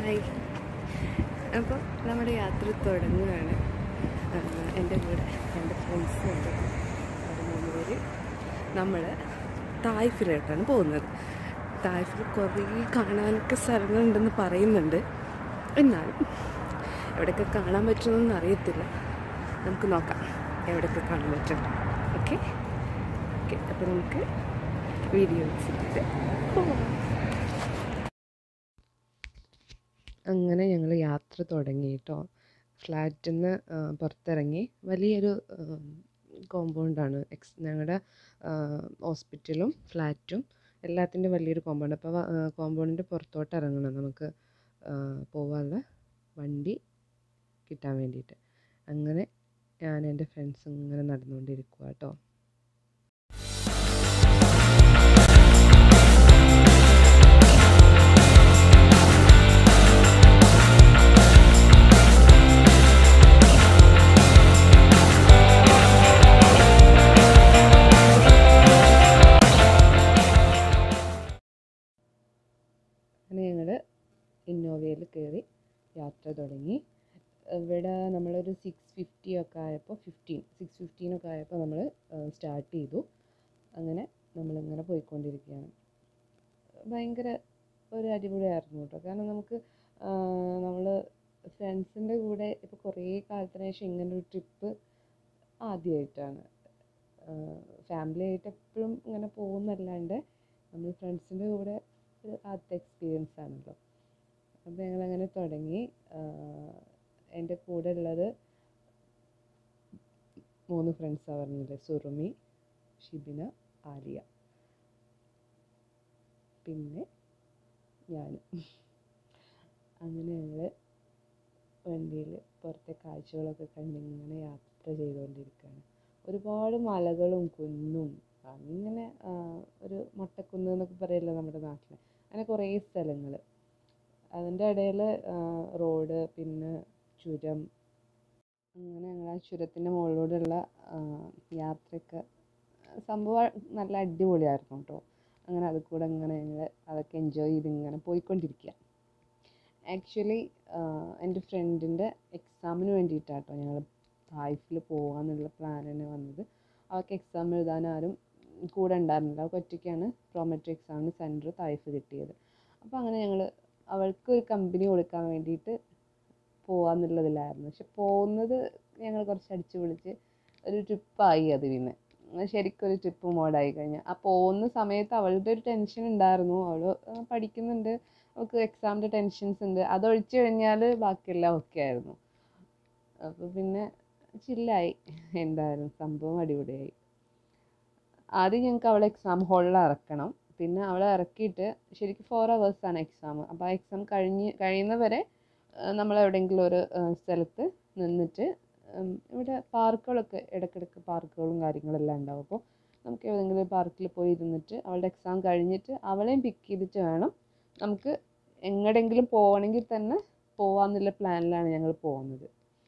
hi അപ്പോൾ നമ്മുടെ യാത്ര തുടങ്ങുകയാണ് ആഹ് എൻ്റെ കൂടെ എൻ്റെ ഫ്രണ്ട്സും ഉണ്ട് ഒരു മൂന്ന് പേര് നമ്മൾ തായ്ഫിലോട്ടാണ് പോകുന്നത് തായ്ഫിൽ കുറേ കാണാനൊക്കെ സ്ഥലങ്ങളുണ്ടെന്ന് പറയുന്നുണ്ട് എന്നാലും എവിടെയൊക്കെ കാണാൻ പറ്റുമെന്നൊന്നും അറിയത്തില്ല നമുക്ക് നോക്കാം എവിടെയൊക്കെ കാണാൻ പറ്റും ഓക്കെ ഓക്കെ അപ്പോൾ നമുക്ക് വീഡിയോ വെച്ചിട്ട് പോവാം അങ്ങനെ ഞങ്ങൾ യാത്ര തുടങ്ങി കേട്ടോ ഫ്ലാറ്റിൽ നിന്ന് പുറത്തിറങ്ങി വലിയൊരു കോമ്പൗണ്ടാണ് എക്സ് ഞങ്ങളുടെ ഹോസ്പിറ്റലും ഫ്ലാറ്റും എല്ലാത്തിൻ്റെ വലിയൊരു കോമ്പൗണ്ട് അപ്പോൾ കോമ്പൗണ്ടിൻ്റെ പുറത്തോട്ട് ഇറങ്ങണം നമുക്ക് ആ, പോകാനുള്ള വണ്ടി കിട്ടാൻ വേണ്ടിയിട്ട് അങ്ങനെ ഞാൻ എൻ്റെ ഫ്രണ്ട്സ് ഇങ്ങനെ നടന്നുകൊണ്ടിരിക്കുക കേട്ടോ അങ്ങനെ ഞങ്ങൾ ഇന്നോവയിൽ കയറി യാത്ര തുടങ്ങി ഇവിടെ നമ്മളൊരു സിക്സ് ഫിഫ്റ്റി ഒക്കെ ആയപ്പോൾ ഫിഫ്റ്റീൻ സിക്സ് ഫിഫ്റ്റീനൊക്കെ ആയപ്പോൾ നമ്മൾ സ്റ്റാർട്ട് ചെയ്തു അങ്ങനെ നമ്മളിങ്ങനെ പോയിക്കൊണ്ടിരിക്കുകയാണ് ഭയങ്കര ഒരു അടിപൊളിയായിരുന്നു കേട്ടോ കാരണം നമുക്ക് നമ്മൾ ഫ്രണ്ട്സിൻ്റെ കൂടെ ഇപ്പോൾ കുറേ കാലത്തിന് ശേഷം ഇങ്ങനൊരു ട്രിപ്പ് ആദ്യമായിട്ടാണ് ഫാമിലി ആയിട്ട് എപ്പോഴും ഇങ്ങനെ പോകുന്നല്ലാണ്ട് നമ്മൾ ഫ്രണ്ട്സിൻ്റെ കൂടെ ഒരു ആദ്യത്തെ എക്സ്പീരിയൻസ് ആണല്ലോ അപ്പോൾ ഞങ്ങളങ്ങനെ തുടങ്ങി എൻ്റെ കൂടെ ഉള്ളത് മൂന്ന് ഫ്രണ്ട്സാണ് പറഞ്ഞില്ലേ സുറുമി ഷിബിന ആലിയ പിന്നെ ഞാൻ അങ്ങനെ ഞങ്ങൾ വണ്ടിയിൽ പുറത്തെ കാഴ്ചകളൊക്കെ കണ്ടിങ്ങനെ യാത്ര ചെയ്തുകൊണ്ടിരിക്കുകയാണ് ഒരുപാട് മലകളും കുന്നും അങ്ങനെ ആ, ഒരു മൊട്ടക്കുന്ന് എന്നൊക്കെ പറയല്ലോ നമ്മുടെ നാട്ടിൽ അങ്ങനെ കുറേ സ്ഥലങ്ങൾ അതിൻ്റെ ഇടയിൽ റോഡ് പിന്നെ ചുരം അങ്ങനെ ഞങ്ങൾ ആ ചുരത്തിൻ്റെ മുകളിലൂടെയുള്ള ആ, യാത്രയൊക്കെ സംഭവം നല്ല അടിപൊളിയായിരുന്നു കേട്ടോ അങ്ങനെ അത് കൂടെ ഇങ്ങനെ ഞങ്ങൾ അതൊക്കെ എൻജോയ് ചെയ്ത് ഇങ്ങനെ പോയിക്കൊണ്ടിരിക്കുക ആക്ച്വലി എൻ്റെ ഫ്രണ്ടിൻ്റെ എക്സാമിന് വേണ്ടിയിട്ടാണ് കേട്ടോ ഞങ്ങൾ തായ്ഫിൽ പോകാമെന്നുള്ള പ്ലാൻ തന്നെ വന്നത് അവൾക്ക് എക്സാം എഴുതാൻ ആരും കൂടെ ഉണ്ടായിരുന്നില്ല അവൾക്ക് ഒറ്റയ്ക്കാണ് പ്രോമെട്രി എക്സാമിന് സെൻറ്റർ തായ്ഫ് കിട്ടിയത് അപ്പോൾ അങ്ങനെ ഞങ്ങൾ അവൾക്ക് ഒരു കമ്പനി കൊടുക്കാൻ വേണ്ടിയിട്ട് പോകാമെന്നുള്ളതിലായിരുന്നു പക്ഷെ പോകുന്നത് ഞങ്ങൾ കുറച്ച് അടിച്ചു പൊളിച്ച് ഒരു ട്രിപ്പായി അത് പിന്നെ അത് ശരിക്കും ഒരു ട്രിപ്പ് മോഡായി കഴിഞ്ഞാൽ ആ പോകുന്ന സമയത്ത് അവളുടെ ഒരു ടെൻഷൻ ഉണ്ടായിരുന്നു അവൾ പഠിക്കുന്നുണ്ട് അവൾക്ക് എക്സാമിൻ്റെ ടെൻഷൻസ് ഉണ്ട് അതൊഴിച്ച് കഴിഞ്ഞാൽ ബാക്കിയെല്ലാം ഓക്കെ ആയിരുന്നു അപ്പോൾ പിന്നെ ചില്ലായി എന്തായാലും സംഭവം അടിപൊളിയായി ആദ്യം ഞങ്ങൾക്ക് അവളെ എക്സാം ഹാളിൽ ഇറക്കണം പിന്നെ അവളെ ഇറക്കിയിട്ട് ശരിക്കും ഫോർ ആണ് എക്സാം അപ്പോൾ ആ എക്സാം കഴിഞ്ഞ് കഴിയുന്നവരെ നമ്മൾ എവിടെയെങ്കിലും ഒരു ആ, സ്ഥലത്ത് നിന്നിട്ട് ഉം, ഇവിടെ പാർക്കുകളൊക്കെ ഇടയ്ക്കിടയ്ക്ക് പാർക്കുകളും കാര്യങ്ങളെല്ലാം ഉണ്ടാവും അപ്പോൾ നമുക്ക് ഏതെങ്കിലും പാർക്കിൽ പോയി ഇരുന്നിട്ട് അവളുടെ എക്സാം കഴിഞ്ഞിട്ട് അവളെയും പിക്ക് ചെയ്തിട്ട് വേണം നമുക്ക് എങ്ങടെങ്കിലും പോകണമെങ്കിൽ തന്നെ പോവാന്നുള്ള പ്ലാനിലാണ് ഞങ്ങൾ പോകുന്നത്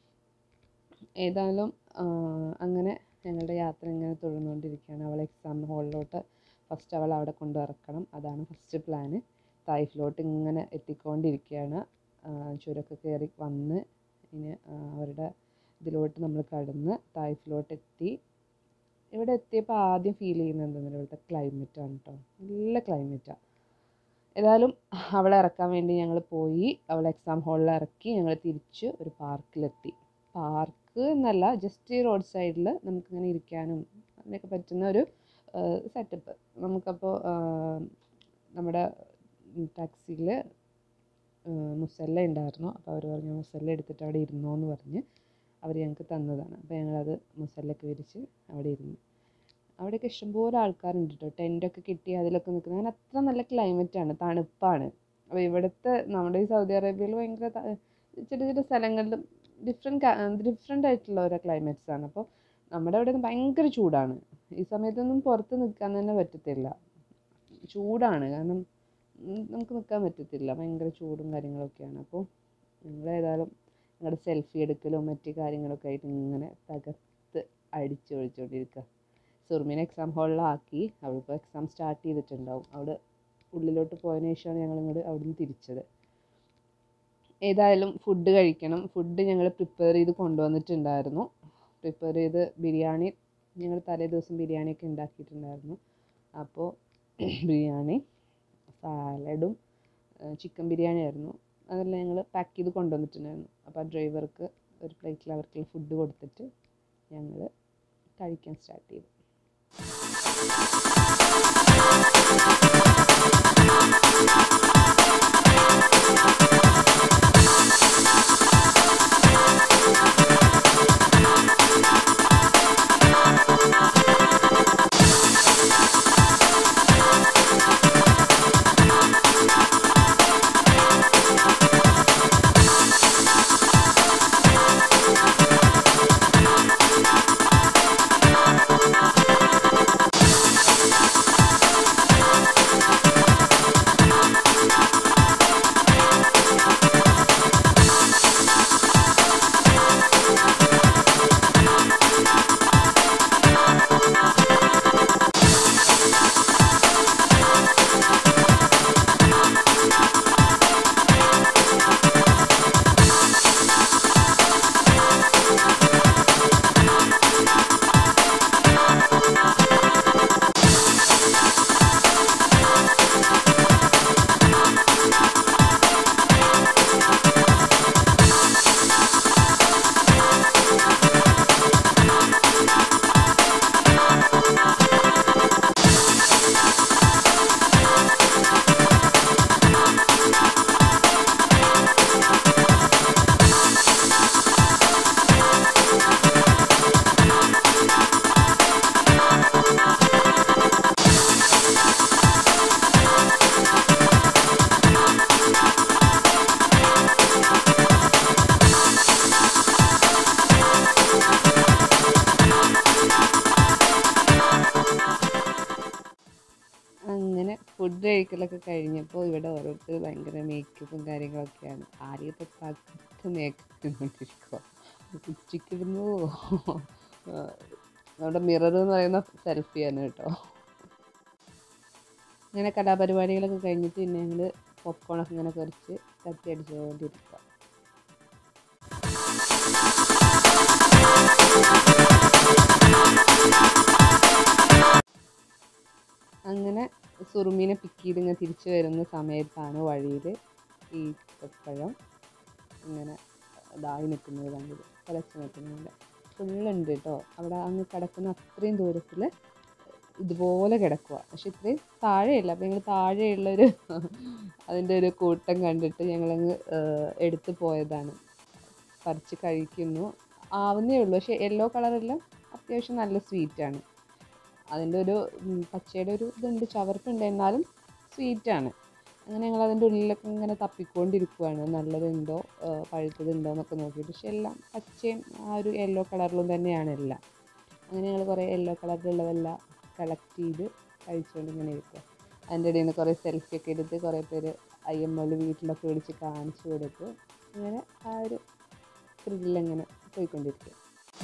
ഏതായാലും ആ, അങ്ങനെ ഞങ്ങളുടെ യാത്ര ഇങ്ങനെ തുടർന്നുകൊണ്ടിരിക്കുകയാണ് അവൾ എക്സാം ഹാളിലോട്ട് ഫസ്റ്റ് അവൾ അവിടെ കൊണ്ട് ഇറക്കണം അതാണ് ഫസ്റ്റ് പ്ലാന് തായ്ഫിലോട്ട് ഇങ്ങനെ എത്തിക്കൊണ്ടിരിക്കുകയാണ് ആ, ചുരമൊക്കെ കയറി വന്ന് ഇനി ആ, അവരുടെ ഇതിലോട്ട് നമ്മൾ കടന്ന് തായ്ഫിലോട്ട് എത്തി ഇവിടെ എത്തിയപ്പോൾ ആദ്യം ഫീൽ ചെയ്യുന്നത് എന്താണെന്ന് ഇവിടുത്തെ ക്ലൈമറ്റാണ് കേട്ടോ നല്ല ക്ലൈമറ്റാണ് ഏതായാലും അവളെ ഇറക്കാൻ വേണ്ടി ഞങ്ങൾ പോയി അവളെ എക്സാം ഹാളിൽ ഇറക്കി ഞങ്ങൾ തിരിച്ച് ഒരു പാർക്കിലെത്തി പാർക്ക് എന്നല്ല ജസ്റ്റ് റോഡ് സൈഡിൽ നമുക്കിങ്ങനെ ഇരിക്കാനും അതിനൊക്കെ പറ്റുന്ന ഒരു സെറ്റപ്പ് നമുക്കപ്പോൾ നമ്മുടെ ടാക്സിയിൽ മുസല്ല ഉണ്ടായിരുന്നു അപ്പോൾ അവർ പറഞ്ഞു മുസല്ല എടുത്തിട്ട് അവിടെ ഇരുന്നോ എന്ന് പറഞ്ഞ് അവർ ഞങ്ങൾക്ക് തന്നതാണ് അപ്പോൾ ഞങ്ങളത് മുസല്ലൊക്കെ വിരിച്ച് അവിടെ ഇരുന്നു അവിടെയൊക്കെ ഇഷ്ടംപോലെ ആൾക്കാരുണ്ട് കേട്ടോ ടെൻ്റൊക്കെ കിട്ടി അതിലൊക്കെ നിൽക്കുന്നത് അങ്ങനെ അത്ര നല്ല ക്ലൈമറ്റാണ് തണുപ്പാണ് അപ്പോൾ ഇവിടുത്തെ നമ്മുടെ ഈ സൗദി അറേബ്യയിൽ ഭയങ്കര ത- ചെറിയ ചെറിയ സ്ഥലങ്ങളിലും ഡിഫറെൻറ്റ് ഡിഫറെൻ്റ് ആയിട്ടുള്ള ഓരോ ക്ലൈമറ്റ്സ് ആണ് അപ്പോൾ നമ്മുടെ അവിടെ ഭയങ്കര ചൂടാണ് ഈ സമയത്തൊന്നും പുറത്ത് നിൽക്കാൻ തന്നെ പറ്റത്തില്ല ചൂടാണ് കാരണം ഉം, നമുക്ക് നിൽക്കാൻ പറ്റത്തില്ല ഭയങ്കര ചൂടും കാര്യങ്ങളൊക്കെയാണ് അപ്പോൾ ഞങ്ങൾ ഏതായാലും ഞങ്ങളുടെ സെൽഫി എടുക്കലും മറ്റ് കാര്യങ്ങളൊക്കെ ആയിട്ട് ഇങ്ങനെ തകർത്ത് അടിച്ചു ഒഴിച്ചുകൊണ്ടിരിക്കുക സുറുമിനെ എക്സാം ഹാളിലാക്കി അവളിപ്പോൾ എക്സാം സ്റ്റാർട്ട് ചെയ്തിട്ടുണ്ടാവും അവിടെ ഉള്ളിലോട്ട് പോയതിനു ശേഷമാണ് ഞങ്ങൾ ഇങ്ങോട്ട് അവിടെ നിന്ന് തിരിച്ചത് ഏതായാലും ഫുഡ് കഴിക്കണം ഫുഡ് ഞങ്ങൾ പ്രിപ്പയർ ചെയ്ത് കൊണ്ടുവന്നിട്ടുണ്ടായിരുന്നു പ്രിപ്പയർ ചെയ്ത് ബിരിയാണി ഞങ്ങൾ തലേ ദിവസം ബിരിയാണിയൊക്കെ ഉണ്ടാക്കിയിട്ടുണ്ടായിരുന്നു അപ്പോൾ ബിരിയാണി സാലഡും ചിക്കൻ ബിരിയാണി ആയിരുന്നു അതെല്ലാം ഞങ്ങൾ പാക്ക് ചെയ്ത് കൊണ്ടുവന്നിട്ടുണ്ടായിരുന്നു അപ്പോൾ ആ ഡ്രൈവർക്ക് ഒരു പ്ലേറ്റിൽ അവർക്കുള്ള ഫുഡ് കൊടുത്തിട്ട് ഞങ്ങൾ കഴിക്കാൻ സ്റ്റാർട്ട് ചെയ്തു അങ്ങനെ ഫുഡ് കഴിക്കലൊക്കെ കഴിഞ്ഞപ്പോൾ ഇവിടെ ഓരോരുത്തർ ഭയങ്കര മേക്കപ്പും കാര്യങ്ങളൊക്കെയാണ് ആദ്യത്തെ പക്കത്ത് മേക്കപ്പ് ഇട്ടുകൊണ്ടിരിക്കുക ഉച്ചയ്ക്കിരുന്നു നമ്മുടെ മിറർ എന്ന് പറയുന്ന സെൽഫിയാണ് കേട്ടോ അങ്ങനെ കലാപരിപാടികളൊക്കെ കഴിഞ്ഞിട്ട് പിന്നെ ഞങ്ങൾ പോപ്കോണൊക്കെ ഇങ്ങനെ കുറച്ച് കത്തി അടിച്ചുകൊണ്ടിരിക്കുക അങ്ങനെ സുറുമീനെ പിക്ക് ചെയ്ത് ഇങ്ങനെ തിരിച്ചു വരുന്ന സമയത്താണ് വഴിയിൽ ഈ പഴം ഇങ്ങനെ ഇതായി നിൽക്കുന്നത് കണ്ടത് തിളച്ച് നിൽക്കുന്നുണ്ട് ഫുള്ളുണ്ട് കേട്ടോ അവിടെ അങ്ങ് കിടക്കുന്ന അത്രയും ദൂരത്തിൽ ഇതുപോലെ കിടക്കുക പക്ഷെ ഇത്രയും താഴെയല്ല അപ്പോൾ ഞങ്ങൾ താഴെയുള്ളൊരു അതിൻ്റെ ഒരു കൂട്ടം കണ്ടിട്ട് ഞങ്ങളങ്ങ് എടുത്തു പോയതാണ് പറിച്ച് കഴിക്കുന്നു ആവുന്നേ ഉള്ളൂ പക്ഷേ യെല്ലോ കളറെല്ലാം അത്യാവശ്യം നല്ല സ്വീറ്റാണ് അതിൻ്റെ ഒരു ഉം, പച്ചയുടെ ഒരു ഇതുണ്ട് ചവർപ്പുണ്ട് എന്നാലും സ്വീറ്റാണ് അങ്ങനെ ഞങ്ങൾ അതിൻ്റെ ഉള്ളിലൊക്കെ ഇങ്ങനെ തപ്പിക്കൊണ്ടിരിക്കുവാണ് നല്ലതുണ്ടോ ആ, പഴുത്തതുണ്ടോ എന്നൊക്കെ നോക്കിയിട്ട് പക്ഷെ എല്ലാം പച്ചയും ആ ഒരു യെല്ലോ കളറിലും തന്നെയാണ് എല്ലാം അങ്ങനെ ഞങ്ങൾ കുറേ യെല്ലോ കളറിലുള്ളതെല്ലാം കളക്ട് ചെയ്ത് കഴിച്ചുകൊണ്ട് ഇങ്ങനെ ഇരിക്കുക അതിൻ്റെ ഇടയിൽ നിന്ന് കുറേ സെൽഫി ഒക്കെ എടുത്ത് കുറേ പേര് ഐ എം എൽ വീട്ടിലൊക്കെ വിളിച്ച് കാണിച്ചു കൊടുത്ത് അങ്ങനെ ആ ഒരു ത്രില്ലിങ്ങനെ പോയിക്കൊണ്ടിരിക്കുക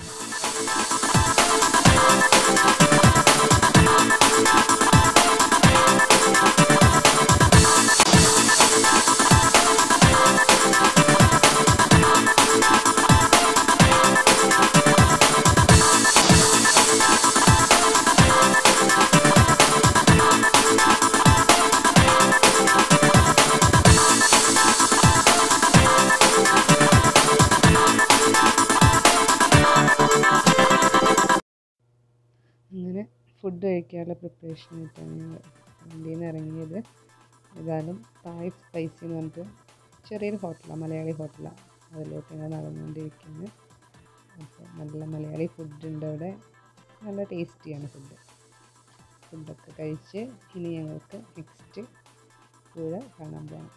അങ്ങനെ ഫുഡ് കഴിക്കാനുള്ള പ്രിപ്പറേഷൻ ആയിട്ടാണ് ഞങ്ങൾ വണ്ടിയിൽ നിന്ന് ഇറങ്ങിയത് ഏതായാലും തായ് സ്പൈസി എന്ന് പറഞ്ഞിട്ട് ചെറിയൊരു ഹോട്ടലാണ് മലയാളി ഹോട്ടലാണ് അതിലോട്ട് ഞങ്ങൾ നടന്നുകൊണ്ടിരിക്കുന്നത് അപ്പോൾ നല്ല മലയാളി ഫുഡ് ഉണ്ട് അവിടെ നല്ല ടേസ്റ്റിയാണ് ഫുഡ് ഫുഡൊക്കെ കഴിച്ച് ഇനി ഞങ്ങൾക്ക് നെക്സ്റ്റ് പുഴ കാണാൻ പോകണം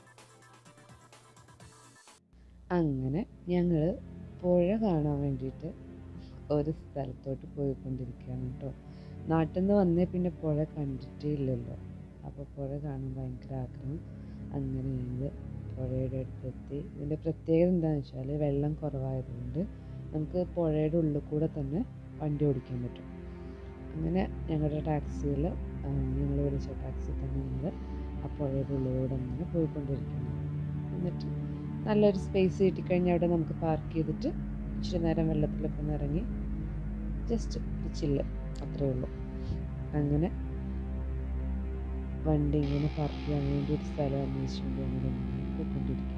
അങ്ങനെ ഞങ്ങൾ പുഴ കാണാൻ വേണ്ടിയിട്ട് ഒരു സ്ഥലത്തോട്ട് പോയിക്കൊണ്ടിരിക്കുകയാണ് കേട്ടോ നാട്ടിൽ നിന്ന് വന്നേ പിന്നെ പുഴ കണ്ടിട്ടേ ഇല്ലല്ലോ അപ്പോൾ പുഴ കാണാൻ ഭയങ്കര ആഗ്രഹം അങ്ങനെ ഞങ്ങൾ പുഴയുടെ അടുത്തെത്തി ഇതിൻ്റെ പ്രത്യേകത എന്താണെന്ന് വെച്ചാൽ വെള്ളം കുറവായതുകൊണ്ട് നമുക്ക് പുഴയുടെ ഉള്ളിൽ കൂടെ തന്നെ വണ്ടി ഓടിക്കാൻ പറ്റും അങ്ങനെ ഞങ്ങളുടെ ടാക്സിയിൽ ഞങ്ങൾ വിളിച്ച ടാക്സി തന്നെ ഞങ്ങൾ ആ പുഴയുടെ ഉള്ളിലൂടെ അങ്ങനെ പോയിക്കൊണ്ടിരിക്കുകയാണ് എന്നിട്ട് നല്ലൊരു സ്പേസ് കിട്ടിക്കഴിഞ്ഞാൽ അവിടെ നമുക്ക് പാർക്ക് ചെയ്തിട്ട് ഇച്ചിരി നേരം വെള്ളത്തിലൊക്കെ ഒന്ന് ഇറങ്ങി ജസ്റ്റ് ഒരു ചില്ല് അത്രേ ഉള്ളൂ അങ്ങനെ വണ്ടി ഇങ്ങനെ പാർക്ക് ചെയ്യാൻ വേണ്ടി ഒരു സ്ഥലം അന്വേഷിച്ചുകൊണ്ട് അങ്ങനെ പോയിക്കൊണ്ടിരിക്കുകയാണ്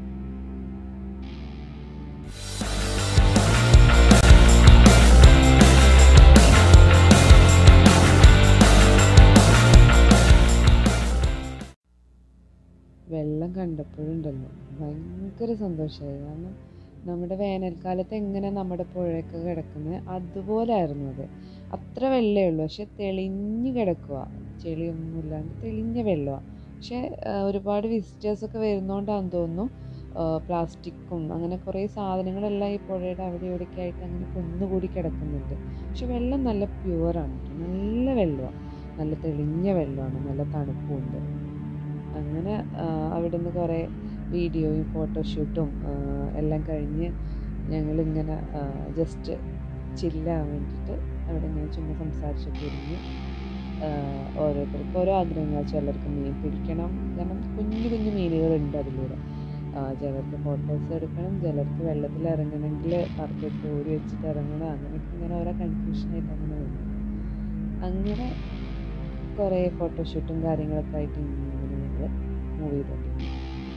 വെള്ളം കണ്ടപ്പോഴുണ്ടല്ലോ ഭയങ്കര സന്തോഷമായി കാരണം നമ്മുടെ വേനൽക്കാലത്ത് എങ്ങനെ നമ്മുടെ പുഴയൊക്കെ കിടക്കുന്നത് അതുപോലായിരുന്നു അത് അത്ര വെള്ളമേ ഉള്ളൂ പക്ഷെ തെളിഞ്ഞ് കിടക്കുക ചെളിയൊന്നും ഇല്ലാണ്ട് തെളിഞ്ഞ വെള്ളമാണ് പക്ഷെ ഒരുപാട് വിസിറ്റേഴ്സൊക്കെ വരുന്നതുകൊണ്ടാണെന്ന് തോന്നുന്നു പ്ലാസ്റ്റിക്കും അങ്ങനെ കുറേ സാധനങ്ങളെല്ലാം ഈ പുഴയുടെ അവിടെ ഇവിടെയൊക്കെ ആയിട്ട് അങ്ങനെ കുന്നുകൂടി കിടക്കുന്നുണ്ട് പക്ഷെ വെള്ളം നല്ല പ്യുവറാണ് കേട്ടോ നല്ല വെള്ളമാണ് നല്ല തെളിഞ്ഞ വെള്ളമാണ് നല്ല തണുപ്പുമുണ്ട് അങ്ങനെ അവിടെ നിന്ന് കുറേ വീഡിയോയും ഫോട്ടോഷൂട്ടും എല്ലാം കഴിഞ്ഞ് ഞങ്ങളിങ്ങനെ ജസ്റ്റ് ചില്ലാൻ വേണ്ടിയിട്ട് അവിടെ ഇങ്ങനെ ചുമ്മാ സംസാരിച്ചൊക്കെ ഇരുന്ന് ഓരോരുത്തർക്കും ഓരോ ആഗ്രഹങ്ങൾ ചിലർക്ക് മീൻ പിടിക്കണം കാരണം കുഞ്ഞു കുഞ്ഞു മീനുകളുണ്ട് അതിലൂടെ ചിലർക്ക് ഫോട്ടോസ് എടുക്കണം ചിലർക്ക് വെള്ളത്തിൽ ഇറങ്ങണമെങ്കിൽ പറക്കൊക്കെ ഊരി വെച്ചിട്ട് ഇറങ്ങണം അങ്ങനെയൊക്കെ ഇങ്ങനെ ഓരോ കൺഫ്യൂഷനായിട്ട് അങ്ങനെ വന്നു അങ്ങനെ കുറേ ഫോട്ടോഷൂട്ടും കാര്യങ്ങളൊക്കെ ആയിട്ട് ഇങ്ങനെ ഞങ്ങൾ മൂവ് ചെയ്തോണ്ടിരുന്നു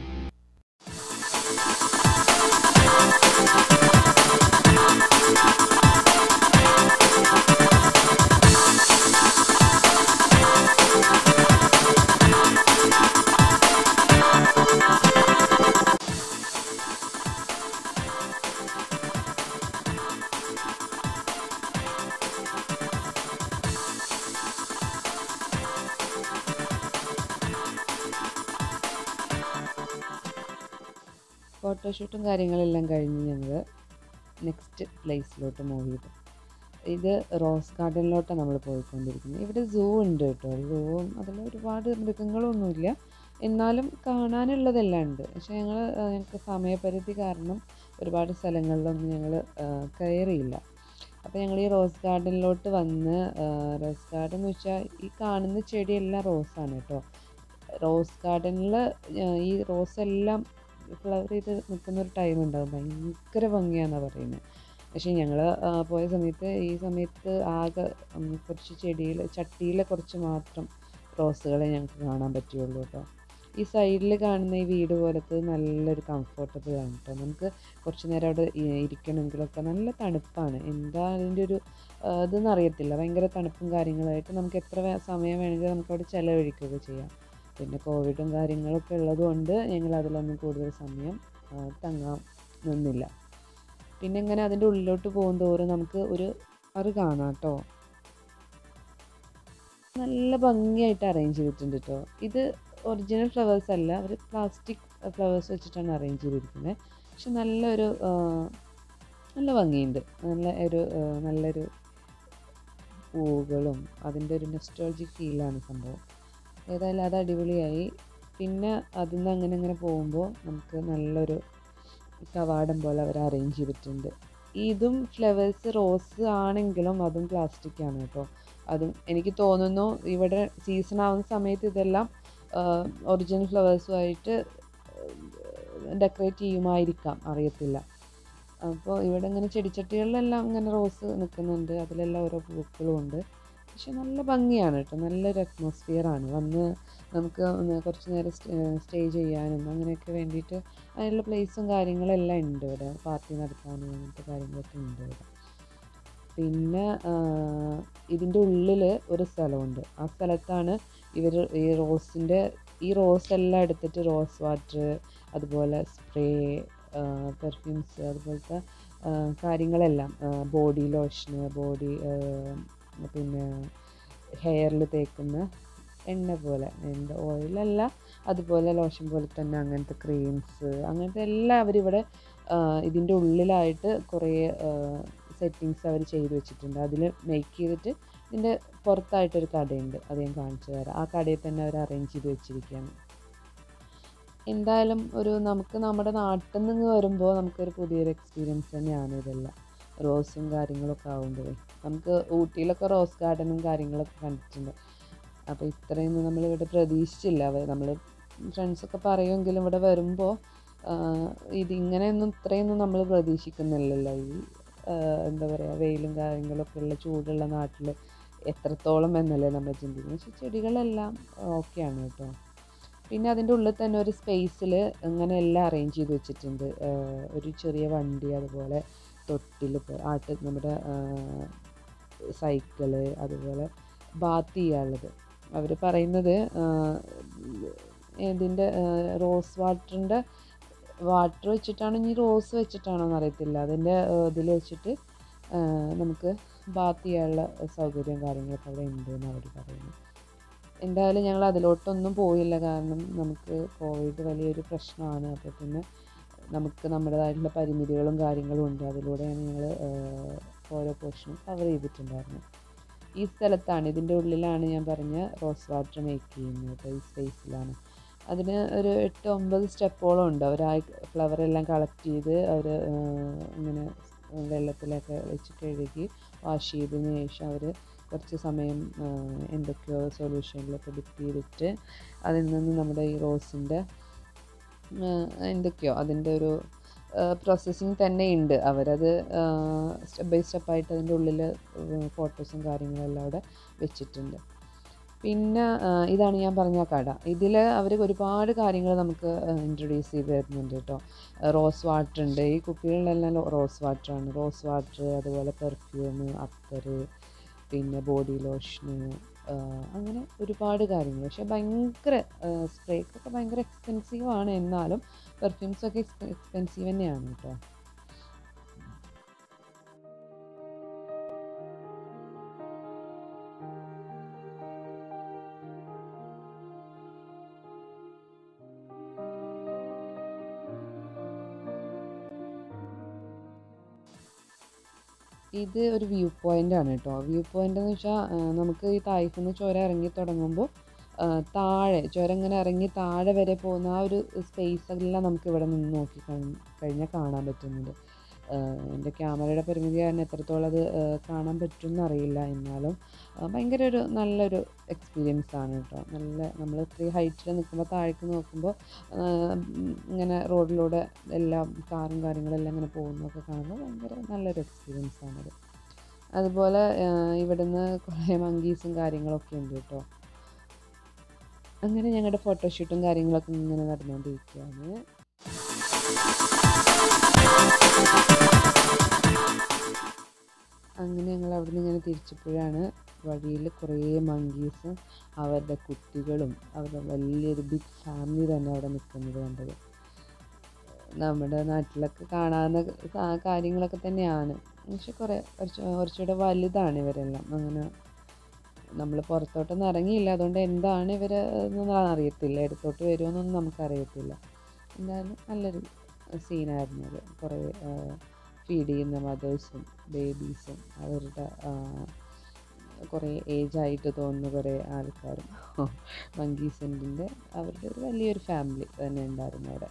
ഫോട്ടോഷൂട്ടും കാര്യങ്ങളെല്ലാം കഴിഞ്ഞ് ഞങ്ങൾ നെക്സ്റ്റ് പ്ലേസിലോട്ട് മൂവ് ചെയ്തു ഇത് റോസ് ഗാർഡനിലോട്ടാണ് നമ്മൾ പോയിക്കൊണ്ടിരിക്കുന്നത് ഇവിടെ സൂ ഉണ്ട് കേട്ടോ സൂവും അതിൽ ഒരുപാട് മൃഗങ്ങളൊന്നുമില്ല എന്നാലും കാണാനുള്ളതെല്ലാം ഉണ്ട് പക്ഷേ ഞങ്ങൾ ഞങ്ങൾക്ക് സമയപരിധി കാരണം ഒരുപാട് സ്ഥലങ്ങളിലൊന്നും ഞങ്ങൾ കയറിയില്ല അപ്പോൾ ഞങ്ങൾ ഈ റോസ് ഗാർഡനിലോട്ട് വന്ന് റോസ് ഗാർഡൻ എന്ന് വെച്ചാൽ ഈ കാണുന്ന ചെടിയെല്ലാം റോസാണ് കേട്ടോ റോസ് ഗാർഡനിൽ ഈ റോസ് എല്ലാം ഫ്ലവർ ചെയ്ത് നിൽക്കുന്ന ഒരു ടൈം ഉണ്ടാകും ഭയങ്കര ഭംഗിയാണെന്നാണ് പറയുന്നത് പക്ഷേ ഞങ്ങൾ പോയ സമയത്ത് ഈ സമയത്ത് ആകെ കുറച്ച് ചെടിയിൽ ചട്ടിയിൽ കുറച്ച് മാത്രം റോസുകളെ ഞങ്ങൾക്ക് കാണാൻ പറ്റുള്ളൂ കേട്ടോ ഈ സൈഡിൽ കാണുന്ന ഈ വീട് പോലത്തെ നല്ലൊരു കംഫർട്ടബിൾ ആണ് കേട്ടോ നമുക്ക് കുറച്ച് നേരം അവിടെ ഇരിക്കണമെങ്കിലൊക്കെ നല്ല തണുപ്പാണ് എന്താ അതിൻ്റെ ഒരു ഇതെന്ന് അറിയത്തില്ല ഭയങ്കര തണുപ്പും കാര്യങ്ങളായിട്ട് നമുക്ക് എത്ര സമയം വേണമെങ്കിലും നമുക്ക് അവിടെ ചിലവഴിക്കുകയൊക്കെ ചെയ്യാം പിന്നെ കോവിഡും കാര്യങ്ങളൊക്കെ ഉള്ളതുകൊണ്ട് ഞങ്ങൾ അതിലൊന്നും കൂടുതൽ സമയം തങ്ങാൻ നിന്നില്ല പിന്നെ ഇങ്ങനെ അതിൻ്റെ ഉള്ളിലോട്ട് പോകും തോറും നമുക്ക് ഒരു അത് കാണാം കേട്ടോ നല്ല ഭംഗിയായിട്ട് അറേഞ്ച് ചെയ്തിട്ടുണ്ട് കേട്ടോ ഇത് ഒറിജിനൽ ഫ്ലവേഴ്സ് അല്ല അവർ പ്ലാസ്റ്റിക് ഫ്ലവേഴ്സ് വെച്ചിട്ടാണ് അറേഞ്ച് ചെയ്തിരിക്കുന്നത് പക്ഷെ നല്ലൊരു നല്ല ഭംഗിയുണ്ട് നല്ല ഒരു നല്ലൊരു പൂവുകളും അതിൻ്റെ ഒരു നെസ്റ്റോളജിക് ഫീലാണ് സംഭവം ഏതായാലും അത് അടിപൊളിയായി പിന്നെ അതിൽ നിന്ന് അങ്ങനെ അങ്ങനെ പോകുമ്പോൾ നമുക്ക് നല്ലൊരു കവാടം പോലെ അവർ അറേഞ്ച് ചെയ്തിട്ടുണ്ട് ഇതും ഫ്ലവേഴ്സ് റോസ് ആണെങ്കിലും അതും പ്ലാസ്റ്റിക് ആണ് കേട്ടോ അതും എനിക്ക് തോന്നുന്നു ഇവിടെ സീസൺ ആവുന്ന സമയത്ത് ഇതെല്ലാം ഒറിജിനൽ ഫ്ലവേഴ്സുമായിട്ട് ഡെക്കറേറ്റ് ചെയ്യുമായിരിക്കാം അറിയത്തില്ല അപ്പോൾ ഇവിടെ ഇങ്ങനെ ചെടിച്ചട്ടികളിലെല്ലാം ഇങ്ങനെ റോസ് നിൽക്കുന്നുണ്ട് അതിലെല്ലാം ഓരോ പൂക്കളും ഉണ്ട് പക്ഷെ നല്ല ഭംഗിയാണ് കേട്ടോ നല്ലൊരു അറ്റ്മോസ്ഫിയറാണ് വന്ന് നമുക്ക് കുറച്ച് നേരം സ്റ്റേ ചെയ്യാനും അങ്ങനെയൊക്കെ വേണ്ടിയിട്ട് അതിനുള്ള പ്ലേസും കാര്യങ്ങളെല്ലാം ഉണ്ട് ഇവിടെ പാർട്ടി നടത്താനും അങ്ങനത്തെ കാര്യങ്ങളൊക്കെ ഉണ്ട് ഇവിടെ പിന്നെ ഇതിൻ്റെ ഉള്ളിൽ ഒരു സ്ഥലമുണ്ട് ആ സ്ഥലത്താണ് ഇവർ ഈ റോസിൻ്റെ ഈ റോസ് എല്ലാം എടുത്തിട്ട് റോസ് വാട്ടർ അതുപോലെ സ്പ്രേ പെർഫ്യൂംസ് അതുപോലത്തെ കാര്യങ്ങളെല്ലാം ബോഡി ലോഷന് ബോഡി പിന്നെ ഹെയറിൽ തേക്കുന്ന എണ്ണ പോലെ എന്താ ഓയിലല്ല അതുപോലെ ലോഷൻ പോലെ തന്നെ അങ്ങനത്തെ ക്രീംസ് അങ്ങനത്തെ എല്ലാം അവരിവിടെ ഇതിൻ്റെ ഉള്ളിലായിട്ട് കുറേ സെറ്റിങ്സ് അവർ ചെയ്ത് വെച്ചിട്ടുണ്ട് അതിൽ മേക്ക് ചെയ്തിട്ട് ഇതിൻ്റെ പുറത്തായിട്ടൊരു കടയുണ്ട് അത് ഞാൻ കാണിച്ചു തരാം ആ കടയിൽ തന്നെ അവർ അറേഞ്ച് ചെയ്ത് വെച്ചിരിക്കുകയാണ് എന്തായാലും ഒരു നമുക്ക് നമ്മുടെ നാട്ടിൽ നിന്ന് വരുമ്പോൾ നമുക്കൊരു പുതിയൊരു എക്സ്പീരിയൻസ് തന്നെയാണ് ഇതെല്ലാം റോസും കാര്യങ്ങളൊക്കെ ആകുമ്പോഴേ നമുക്ക് ഊട്ടിയിലൊക്കെ റോസ് ഗാർഡനും കാര്യങ്ങളൊക്കെ കണ്ടിട്ടുണ്ട് അപ്പോൾ ഇത്രയൊന്നും നമ്മളിവിടെ പ്രതീക്ഷിച്ചില്ല നമ്മൾ ഫ്രണ്ട്സൊക്കെ പറയുമെങ്കിലും ഇവിടെ വരുമ്പോൾ ഇതിങ്ങനെയൊന്നും ഇത്രയൊന്നും നമ്മൾ പ്രതീക്ഷിക്കുന്നില്ലല്ലോ ഈ ആ, എന്താ പറയുക വെയിലും കാര്യങ്ങളൊക്കെ ഉള്ള ചൂടുള്ള നാട്ടിൽ എത്രത്തോളം എന്നല്ലേ നമ്മൾ ചിന്തിക്കുന്നത് പക്ഷെ ചെടികളെല്ലാം ഓക്കെയാണ് കേട്ടോ പിന്നെ അതിൻ്റെ ഉള്ളിൽ തന്നെ ഒരു സ്പേസിൽ ഇങ്ങനെ എല്ലാം അറേഞ്ച് ചെയ്ത് വെച്ചിട്ടുണ്ട് ആ, ഒരു ചെറിയ വണ്ടി അതുപോലെ തൊട്ടിൽ ആട്ട് നമ്മുടെ സൈക്കിള് അതുപോലെ ബാത്ത് ചെയ്യാനുള്ളത് അവർ പറയുന്നത് ആ, ഇതിൻ്റെ റോസ് വാട്ടറിൻ്റെ വാട്ടർ വെച്ചിട്ടാണോ ഇനി റോസ് വെച്ചിട്ടാണോ എന്നറിയത്തില്ല അതിൻ്റെ ഇതിൽ വെച്ചിട്ട് ആ, നമുക്ക് ബാത്ത് ചെയ്യാനുള്ള സൗകര്യം കാര്യങ്ങളൊക്കെ അവിടെ ഉണ്ട് എന്ന് അവർ പറയുന്നു എന്തായാലും ഞങ്ങൾ അതിലോട്ടൊന്നും പോയില്ല കാരണം നമുക്ക് കോവിഡ് വലിയൊരു പ്രശ്നമാണ് അപ്പോൾ പിന്നെ നമുക്ക് നമ്മുടേതായിട്ടുള്ള പരിമിതികളും കാര്യങ്ങളും ഉണ്ട് അതിലൂടെയാണ് ഞങ്ങൾ ഓരോ പോർഷനും കവർ ചെയ്തിട്ടുണ്ടായിരുന്നത് ഈ സ്ഥലത്താണ് ഇതിൻ്റെ ഉള്ളിലാണ് ഞാൻ പറഞ്ഞ റോസ് വാട്ടർ മേക്ക് ചെയ്യുന്നത് കേട്ടോ ഈ സ്പേസിലാണ് അതിന് ഒരു എട്ട് ഒമ്പത് സ്റ്റെപ്പോളം ഉണ്ട് അവർ ആ ഫ്ലവർ എല്ലാം കളക്ട് ചെയ്ത് അവർ ഇങ്ങനെ വെള്ളത്തിലൊക്കെ വെച്ച് കഴുകി വാഷ് ചെയ്തതിന് ശേഷം അവർ കുറച്ച് സമയം ആ, എന്തൊക്കെയോ സൊല്യൂഷനിലൊക്കെ ഡിപ്പ് ചെയ്തിട്ട് അതിൽ നിന്ന് നമ്മുടെ ഈ റോസിൻ്റെ എന്തൊക്കെയോ അതിൻ്റെ ഒരു പ്രോസസ്സിങ് തന്നെ ഉണ്ട് അവരത് സ്റ്റെപ്പ് ബൈ സ്റ്റെപ്പായിട്ട് അതിൻ്റെ ഉള്ളിൽ ഫോട്ടോസും കാര്യങ്ങളെല്ലാം അവിടെ വെച്ചിട്ടുണ്ട് പിന്നെ ആ, ഇതാണ് ഞാൻ പറഞ്ഞ കട ഇതിൽ അവർ ഒരുപാട് കാര്യങ്ങൾ നമുക്ക് ഇൻട്രൊഡ്യൂസ് ചെയ്ത് തരുന്നുണ്ട് കേട്ടോ റോസ് വാട്ടർ ഉണ്ട് ഈ കുപ്പികളിലെല്ലാം ലോ- റോസ് വാട്ടറാണ് റോസ് വാട്ടർ അതുപോലെ പെർഫ്യൂം അത്തർ പിന്നെ ബോഡി ലോഷന് അങ്ങനെ ഒരുപാട് കാര്യങ്ങൾ പക്ഷേ ഭയങ്കര സ്പ്രേക്കൊക്കെ ഭയങ്കര എക്സ്പെൻസീവ് ആണ് എന്നാലും പെർഫ്യൂംസൊക്കെ എക്സ്പെൻസീവ് തന്നെയാണ് കേട്ടോ ഇത് ഒരു വ്യൂ പോയിന്റ് ആണ് കേട്ടോ വ്യൂ പോയിന്റ് എന്ന് വെച്ചാൽ നമുക്ക് ഈ തായ്ഫിൽ നിന്ന് ചുരം ഇറങ്ങി തുടങ്ങുമ്പോൾ താഴെ ചുരം ഇങ്ങനെ ഇറങ്ങി താഴെ വരെ പോകുന്ന ആ ഒരു സ്പേസ് എല്ലാം നമുക്ക് ഇവിടെ നിന്ന് നോക്കി കഴി- കഴിഞ്ഞാൽ കാണാൻ പറ്റുന്നുണ്ട് ആഹ് എൻ്റെ ക്യാമറയുടെ പരിമിതി കാരണം എത്രത്തോളം അത് ആഹ് കാണാൻ പറ്റുമെന്ന് അറിയില്ല എന്നാലും ആഹ് ഭയങ്കര ഒരു നല്ലൊരു എക്സ്പീരിയൻസ് ആണ് കേട്ടോ നല്ല നമ്മൾ ഇത്രയും ഹൈറ്റിൽ നിൽക്കുമ്പോൾ താഴേക്ക് നോക്കുമ്പോൾ ആഹ് ഉം ഇങ്ങനെ റോഡിലൂടെ എല്ലാം കാറും കാര്യങ്ങളെല്ലാം ഇങ്ങനെ പോകുന്നതൊക്കെ കാണുമ്പോൾ ഭയങ്കര നല്ലൊരു എക്സ്പീരിയൻസ് ആണത് അതുപോലെ ആഹ് ഇവിടുന്ന് കുറേ മങ്കീസും കാര്യങ്ങളൊക്കെ ഉണ്ട് കേട്ടോ അങ്ങനെ ഞങ്ങളുടെ ഫോട്ടോഷൂട്ടും കാര്യങ്ങളൊക്കെ ഇങ്ങനെ നടന്നുകൊണ്ടിരിക്കുകയാണ് അങ്ങനെ ഞങ്ങൾ അവിടെ നിന്ന് ഇങ്ങനെ തിരിച്ചപ്പോഴാണ് വഴിയിൽ കുറേ മങ്കീസും അവരുടെ കുട്ടികളും അവരുടെ വലിയൊരു ബിഗ് ഫാമിലി തന്നെ അവിടെ നിൽക്കുന്നത് കണ്ടത് നമ്മുടെ നാട്ടിലൊക്കെ കാണാവുന്ന കാ- കാര്യങ്ങളൊക്കെ തന്നെയാണ് പക്ഷെ കുറേ കുറച്ച് കുറച്ചുകൂടെ വലുതാണ് ഇവരെല്ലാം അങ്ങനെ നമ്മൾ പുറത്തോട്ടൊന്നും ഇറങ്ങിയില്ല അതുകൊണ്ട് എന്താണ് ഇവർ എന്നൊന്നും അറിയത്തില്ല എടുത്തോട്ട് വരുമോയെന്നൊന്നും നമുക്കറിയത്തില്ല എന്തായാലും നല്ലൊരു സീനായിരുന്നു അത് കുറേ ഫീഡ് ചെയ്യുന്ന മദേഴ്സും ബേബീസും അവരുടെ ആ, കുറേ ഏജായിട്ട് തോന്നുന്ന കുറേ ആൾക്കാരും മങ്കീസിൻ്റെ അവരുടെ ഒരു വലിയൊരു ഫാമിലി തന്നെ ഉണ്ടായിരുന്നു അവിടെ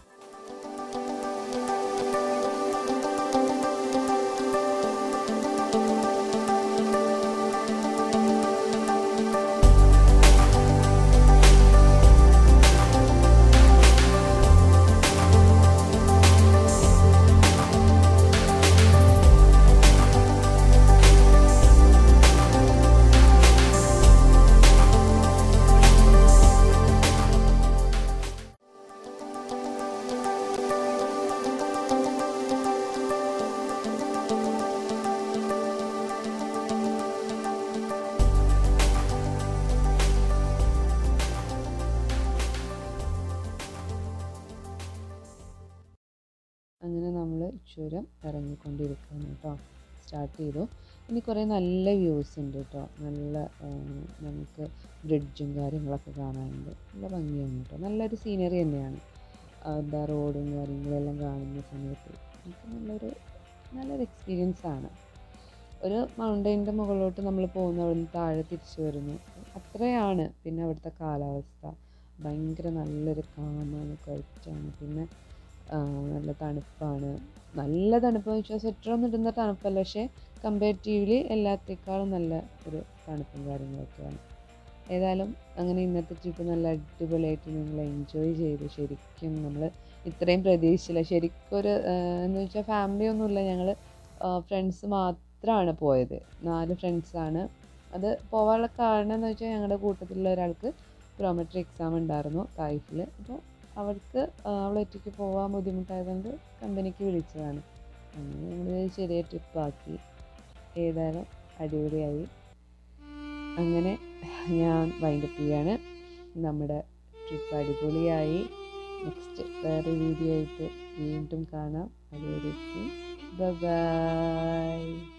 അങ്ങനെ നമ്മൾ ചുരം ഇറങ്ങിക്കൊണ്ടിരിക്കുകയാണ് കേട്ടോ സ്റ്റാർട്ട് ചെയ്തു ഇനി കുറേ നല്ല വ്യൂസ് ഉണ്ട് കേട്ടോ നല്ല ആ, നമുക്ക് ബ്രിഡ്ജും കാര്യങ്ങളൊക്കെ കാണാനുണ്ട് നല്ല ഭംഗിയാണ് കേട്ടോ നല്ലൊരു സീനറി തന്നെയാണ് ആ, എന്താ റോഡും കാര്യങ്ങളെല്ലാം കാണുന്ന സമയത്ത് നമുക്ക് നല്ലൊരു നല്ലൊരു എക്സ്പീരിയൻസ് ആണ് ഒരു മൗണ്ടൈൻ്റെ മുകളിലോട്ട് നമ്മൾ പോകുന്നു അവിടുന്ന് താഴെ തിരിച്ചു വരുന്നു അത്രയാണ് പിന്നെ അവിടുത്തെ കാലാവസ്ഥ ഭയങ്കര നല്ലൊരു കാമാണ് ക്വയറ്റാണ് പിന്നെ ആ, നല്ല തണുപ്പാണ് നല്ല തണുപ്പെന്ന് വെച്ചാൽ സ്വെറ്ററൊന്നും ഇടുന്ന തണുപ്പല്ല പക്ഷേ കമ്പാരിറ്റീവ്ലി എല്ലാത്തേക്കാളും നല്ല ഒരു തണുപ്പും കാര്യങ്ങളൊക്കെയാണ് ഏതായാലും അങ്ങനെ ഇന്നത്തെ ട്രിപ്പ് നല്ല അടിപൊളിയായിട്ട് ഞങ്ങൾ എൻജോയ് ചെയ്തു ശരിക്കും നമ്മൾ ഇത്രയും പ്രതീക്ഷിച്ചില്ല ശരിക്കും ഒരു എന്ന് വെച്ചാൽ ഫാമിലി ഒന്നുമില്ല ഞങ്ങൾ ഫ്രണ്ട്സ് മാത്രമാണ് പോയത് നാല് ഫ്രണ്ട്സാണ് അത് പോകാനുള്ള കാരണം എന്ന് വെച്ചാൽ ഞങ്ങളുടെ കൂട്ടത്തിലുള്ള ഒരാൾക്ക് പ്രോമെട്രി എക്സാം ഉണ്ടായിരുന്നു തായിഫിൽ അപ്പോൾ അവൾക്ക് അവൾ ഒറ്റയ്ക്ക് പോകാൻ ബുദ്ധിമുട്ടായതുകൊണ്ട് കമ്പനിക്ക് വിളിച്ചതാണ് അങ്ങനെ ഞങ്ങൾ ചെറിയ ട്രിപ്പാക്കി ഏതായാലും അടിപൊളിയായി അങ്ങനെ ഞാൻ വൈൻഡപ്പ് ചെയ്യാണ് നമ്മുടെ ട്രിപ്പ് അടിപൊളിയായി നെക്സ്റ്റ് വേറെ വീഡിയോ ആയിട്ട് വീണ്ടും കാണാം അതുവരേക്കും ബൈ